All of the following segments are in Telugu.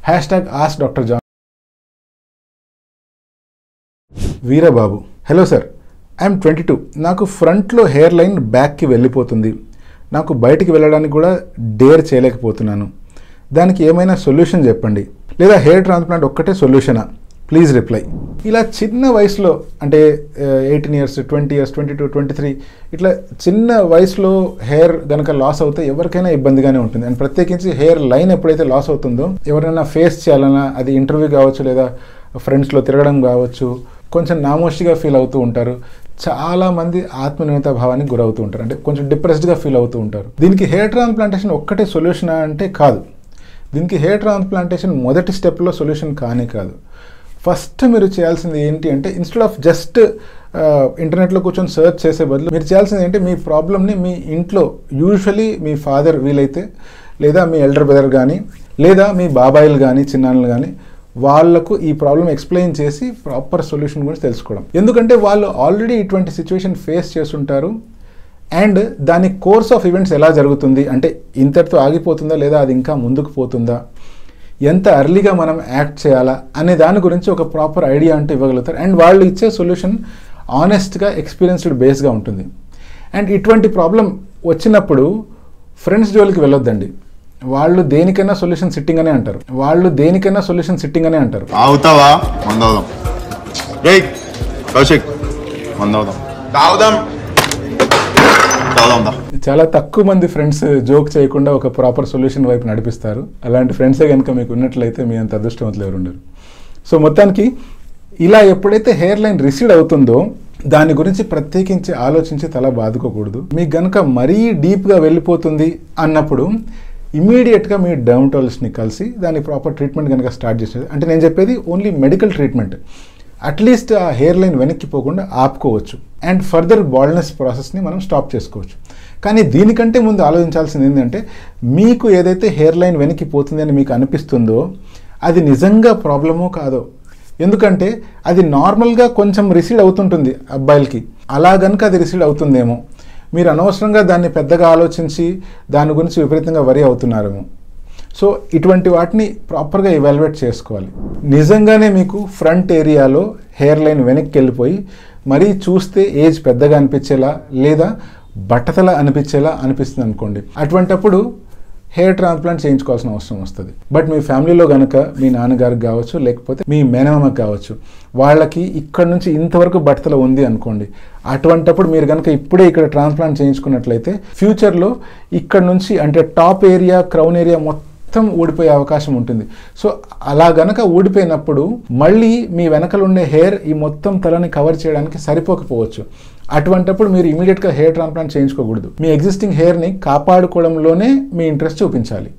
hash tag ask doctor John Veerababu hello sir I'm twenty two నాకు ఫ్రంట్లో హెయిర్ లైన్ బ్యాక్కి వెళ్ళిపోతుంది నాకు బయటికి వెళ్ళడానికి కూడా డేర్ చేయలేకపోతున్నాను దానికి ఏమైనా సొల్యూషన్ చెప్పండి లేదా హెయిర్ ట్రాన్స్ప్లాంట్ ఒక్కటే సొల్యూషనా ప్లీజ్ రిప్లై ఇలా చిన్న వయసులో అంటే eighteen years twenty years twenty two twenty three ఇట్లా చిన్న వయసులో హెయిర్ గనక లాస్ అవుతే ఎవరికైనా ఇబ్బందిగానే ఉంటుంది అండ్ ప్రత్యేకించి హెయిర్ లైన్ ఎప్పుడైతే లాస్ అవుతుందో ఎవరైనా ఫేస్ చేయాలన్నా అది ఇంటర్వ్యూ కావచ్చు లేదా ఫ్రెండ్స్లో తిరగడం కావచ్చు కొంచెం నామోషిగా ఫీల్ అవుతూ ఉంటారు చాలా మంది ఆత్మన్యూనత భావానికి గురవుతూ ఉంటారు అంటే కొంచెం డిప్రెస్డ్గా ఫీల్ అవుతూ ఉంటారు దీనికి హెయిర్ ట్రాన్స్ప్లాంటేషన్ ఒక్కటే సొల్యూషన్ అంటే కాదు దీనికి హెయిర్ ట్రాన్స్ప్లాంటేషన్ మొదటి స్టెప్లో సొల్యూషన్ కానీ కాదు ఫస్ట్ మీరు చేయాల్సింది ఏంటి అంటే ఇన్స్టెడ్ ఆఫ్ జస్ట్ ఇంటర్నెట్లో కూర్చొని సెర్చ్ చేసే బదులు మీరు చేయాల్సింది ఏంటి మీ ప్రాబ్లమ్ని మీ ఇంట్లో యూజువలీ మీ ఫాదర్ వీలైతే లేదా మీ ఎల్డర్ బ్రదర్ కానీ లేదా మీ బాబాయిలు కానీ చిన్నాన్నలు కానీ వాళ్ళకు ఈ ప్రాబ్లం ఎక్స్ప్లెయిన్ చేసి ప్రాపర్ సొల్యూషన్ గురించి తెలుసుకోవడం ఎందుకంటే వాళ్ళు ఆల్రెడీ ఇటువంటి సిచ్యువేషన్ ఫేస్ చేస్తుంటారు అండ్ దాని కోర్స్ ఆఫ్ ఈవెంట్స్ ఎలా జరుగుతుంది అంటే ఇంతటితో ఆగిపోతుందా లేదా అది ఇంకా ముందుకు పోతుందా ఎంత అర్లీగా మనం యాక్ట్ చేయాలా అనే దాని గురించి ఒక ప్రాపర్ ఐడియా అంటే ఇవ్వగలుగుతారు అండ్ వాళ్ళు ఇచ్చే సొల్యూషన్ ఆనెస్ట్గా ఎక్స్పీరియన్స్డ్ బేస్గా ఉంటుంది అండ్ ఇటువంటి ప్రాబ్లం వచ్చినప్పుడు ఫ్రెండ్స్ జోలికి వెళ్ళొద్దండి వాళ్ళు దేనికైనా సొల్యూషన్ సిట్టింగ్ అనే అంటారు వాళ్ళు దేనికైనా సొల్యూషన్ సిట్టింగ్ అనే అంటారు తాగుతావా మందవుదాం రే కౌశిక్ మందవుదాం తాగుదాం తాగుదాం దా చాలా తక్కువ మంది ఫ్రెండ్స్ జోక్ చేయకుండా ఒక ప్రాపర్ సొల్యూషన్ వైపు నడిపిస్తారు అలాంటి ఫ్రెండ్సే కనుక మీకు ఉన్నట్లయితే మీ అంత అదృష్టవంతులు ఎవరు ఉండరు సో మొత్తానికి ఇలా ఎప్పుడైతే హెయిర్ లైన్ రిసీడ్ అవుతుందో దాని గురించి ప్రత్యేకించి ఆలోచించి తల బాదుకోకూడదు మీకు గనుక మరీ డీప్గా వెళ్ళిపోతుంది అన్నప్పుడు ఇమీడియట్గా మీ డర్మటాలజిస్ట్ని కలిసి దాని ప్రాపర్ ట్రీట్మెంట్ కనుక స్టార్ట్ చేసేది అంటే నేను చెప్పేది ఓన్లీ మెడికల్ ట్రీట్మెంట్ అట్లీస్ట్ ఆ హెయిర్ లైన్ వెనక్కి పోకుండా ఆపుకోవచ్చు అండ్ ఫర్దర్ బాల్నెస్ ప్రాసెస్ని మనం స్టాప్ చేసుకోవచ్చు కానీ దీనికంటే ముందు ఆలోచించాల్సింది ఏంటంటే మీకు ఏదైతే హెయిర్ లైన్ వెనక్కి పోతుంది అని మీకు అనిపిస్తుందో అది నిజంగా ప్రాబ్లమో కాదో ఎందుకంటే అది నార్మల్గా కొంచెం రిసీడ్ అవుతుంటుంది అబ్బాయిలకి అలా గనుక అది రిసీడ్ అవుతుందేమో మీరు అనవసరంగా దాన్ని పెద్దగా ఆలోచించి దాని గురించి విపరీతంగా వరి అవుతున్నారేమో సో ఇటువంటి వాటిని ప్రాపర్గా ఇవాల్యుయేట్ చేసుకోవాలి నిజంగానే మీకు ఫ్రంట్ ఏరియాలో హెయిర్ లైన్ వెనక్కి వెళ్ళిపోయి మరీ చూస్తే ఏజ్ పెద్దగా అనిపించేలా లేదా బట్టతల అనిపించేలా అనిపిస్తుంది అనుకోండి అటువంటప్పుడు హెయిర్ ట్రాన్స్ప్లాంట్ చేయించుకోవాల్సిన అవసరం వస్తుంది బట్ మీ ఫ్యామిలీలో కనుక మీ నాన్నగారికి కావచ్చు లేకపోతే మీ మేనమామకి కావచ్చు వాళ్ళకి ఇక్కడ నుంచి ఇంతవరకు బట్టతల ఉంది అనుకోండి అటువంటప్పుడు మీరు కనుక ఇప్పుడే ఇక్కడ ట్రాన్స్ప్లాంట్ చేయించుకున్నట్లయితే ఫ్యూచర్లో ఇక్కడ నుంచి అంటే టాప్ ఏరియా క్రౌన్ ఏరియా మొత్తం ఊడిపోయే అవకాశం ఉంటుంది సో అలా గనక ఊడిపోయినప్పుడు మళ్ళీ మీ వెనకలు ఉండే హెయిర్ ఈ మొత్తం తలని కవర్ చేయడానికి సరిపోకపోవచ్చు అటువంటప్పుడు మీరు ఇమీడియట్గా హెయిర్ ట్రాన్స్ప్లాంట్ చేయించుకోకూడదు మీ ఎగ్జిస్టింగ్ హెయిర్ని కాపాడుకోవడంలోనే మీ ఇంట్రెస్ట్ చూపించాలి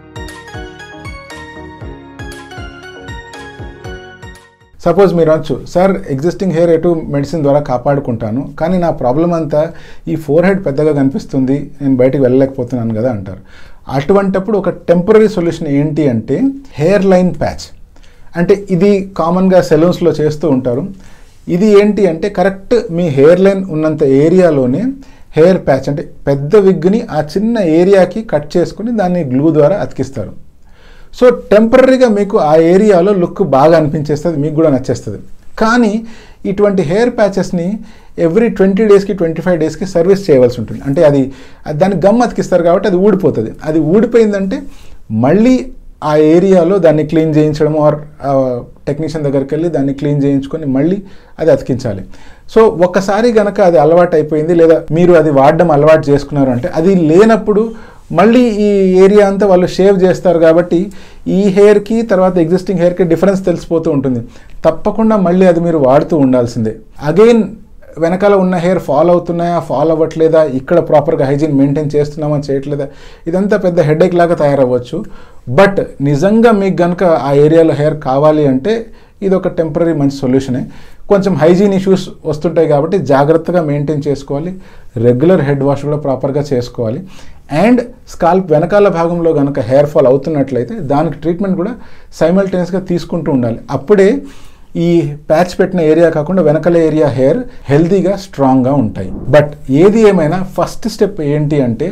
సపోజ్ మీరు అనొచ్చు సార్ ఎగ్జిస్టింగ్ హెయిర్ ఎటు మెడిసిన్ ద్వారా కాపాడుకుంటాను కానీ నా ప్రాబ్లం అంతా ఈ ఫోర్ హెడ్ పెద్దగా కనిపిస్తుంది నేను బయటికి వెళ్ళలేకపోతున్నాను కదా అంటారు అటువంటప్పుడు ఒక టెంపరీ సొల్యూషన్ ఏంటి అంటే హెయిర్ లైన్ ప్యాచ్ అంటే ఇది కామన్గా సెలూన్స్లో చేస్తూ ఉంటారు ఇది ఏంటి అంటే కరెక్ట్ మీ హెయిర్ లైన్ ఉన్నంత ఏరియాలోనే హెయిర్ ప్యాచ్ అంటే పెద్ద విగ్ని ఆ చిన్న ఏరియాకి కట్ చేసుకుని దాన్ని గ్లూ ద్వారా అతికిస్తారు సో టెంపరీగా మీకు ఆ ఏరియాలో లుక్ బాగా అనిపించేస్తుంది మీకు కూడా నచ్చేస్తుంది కానీ ఇటువంటి హెయిర్ ప్యాచెస్ని ఎవ్రీ ట్వంటీ డేస్కి ట్వంటీ ఫైవ్ డేస్కి సర్వీస్ చేయవలసి ఉంటుంది అంటే అది అది దాన్ని గమ్ అతికిస్తారు కాబట్టి అది ఊడిపోతుంది అది ఊడిపోయిందంటే మళ్ళీ ఆ ఏరియాలో దాన్ని క్లీన్ చేయించడం ఆర్ టెక్నీషియన్ దగ్గరికి వెళ్ళి దాన్ని క్లీన్ చేయించుకొని మళ్ళీ అది అతికించాలి సో ఒక్కసారి గనక అది అలవాటు అయిపోయింది లేదా మీరు అది వాడడం అలవాటు చేసుకున్నారు అంటే అది లేనప్పుడు మళ్ళీ ఈ ఏరియా అంతా వాళ్ళు షేవ్ చేస్తారు కాబట్టి ఈ హెయిర్కి తర్వాత ఎగ్జిస్టింగ్ హెయిర్కి డిఫరెన్స్ తెలిసిపోతూ ఉంటుంది తప్పకుండా మళ్ళీ అది మీరు వాడుతూ ఉండాల్సిందే అగైన్ వెనకాల ఉన్న హెయిర్ ఫాల్ అవుతున్నాయా ఫాల్ అవ్వట్లేదా ఇక్కడ ప్రాపర్గా హైజీన్ మెయింటైన్ చేస్తున్నామా చేయట్లేదా ఇదంతా పెద్ద హెడేక్ లాగా తయారవ్వచ్చు బట్ నిజంగా మీకు కనుక ఆ ఏరియాలో హెయిర్ కావాలి అంటే ఇది ఒక టెంపరీ మంచి సొల్యూషనే కొంచెం హైజీన్ ఇష్యూస్ వస్తుంటాయి కాబట్టి జాగ్రత్తగా మెయింటైన్ చేసుకోవాలి రెగ్యులర్ హెడ్ వాష్ కూడా ప్రాపర్గా చేసుకోవాలి అండ్ స్కాల్ప్ వెనకాల భాగంలో కనుక హెయిర్ ఫాల్ అవుతున్నట్లయితే దానికి ట్రీట్మెంట్ కూడా సైమల్టేనియస్గా తీసుకుంటూ ఉండాలి అప్పుడే ఈ ప్యాచ్ పెట్టిన ఏరియా కాకుండా వెనకల ఏరియా హెయిర్ హెల్తీగా స్ట్రాంగ్గా ఉంటాయి బట్ ఏది ఏమైనా ఫస్ట్ స్టెప్ ఏంటి అంటే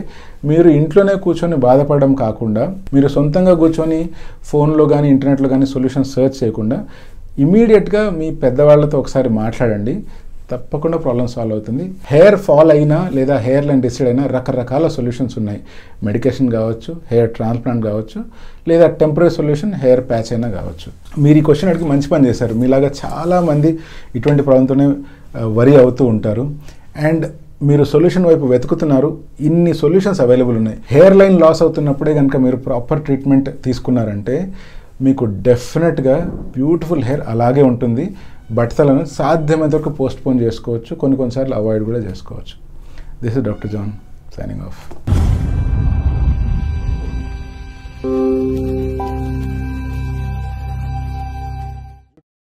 మీరు ఇంట్లోనే కూర్చొని బాధపడడం కాకుండా మీరు సొంతంగా కూర్చొని ఫోన్లో కానీ ఇంటర్నెట్లో కానీ సొల్యూషన్ సెర్చ్ చేయకుండా ఇమీడియట్గా మీ పెద్దవాళ్ళతో ఒకసారి మాట్లాడండి తప్పకుండా ప్రాబ్లం సాల్వ్ అవుతుంది హెయిర్ ఫాల్ అయినా లేదా హెయిర్ లైన్ డిసైడ్ అయినా రకరకాల సొల్యూషన్స్ ఉన్నాయి మెడికేషన్ కావచ్చు హెయిర్ ట్రాన్స్ప్లాంట్ కావచ్చు లేదా టెంపరీ సొల్యూషన్ హెయిర్ ప్యాచ్ అయినా కావచ్చు మీరు ఈ క్వశ్చన్ అడిగి మంచి పని చేశారు మీలాగా చాలామంది ఇటువంటి ప్రాబ్లంతోనే వరి అవుతూ ఉంటారు అండ్ మీరు సొల్యూషన్ వైపు వెతుకుతున్నారు ఇన్ని సొల్యూషన్స్ అవైలబుల్ ఉన్నాయి హెయిర్ లైన్ లాస్ అవుతున్నప్పుడే కనుక మీరు ప్రాపర్ ట్రీట్మెంట్ తీసుకున్నారంటే మీకు డెఫినెట్గా బ్యూటిఫుల్ హెయిర్ అలాగే ఉంటుంది బట్టతలను సాధ్యమైనంత వరకు పోస్ట్ పోన్ చేసుకోవచ్చు కొన్ని కొన్నిసార్లు అవాయిడ్ కూడా చేసుకోవచ్చు this is doctor John signing of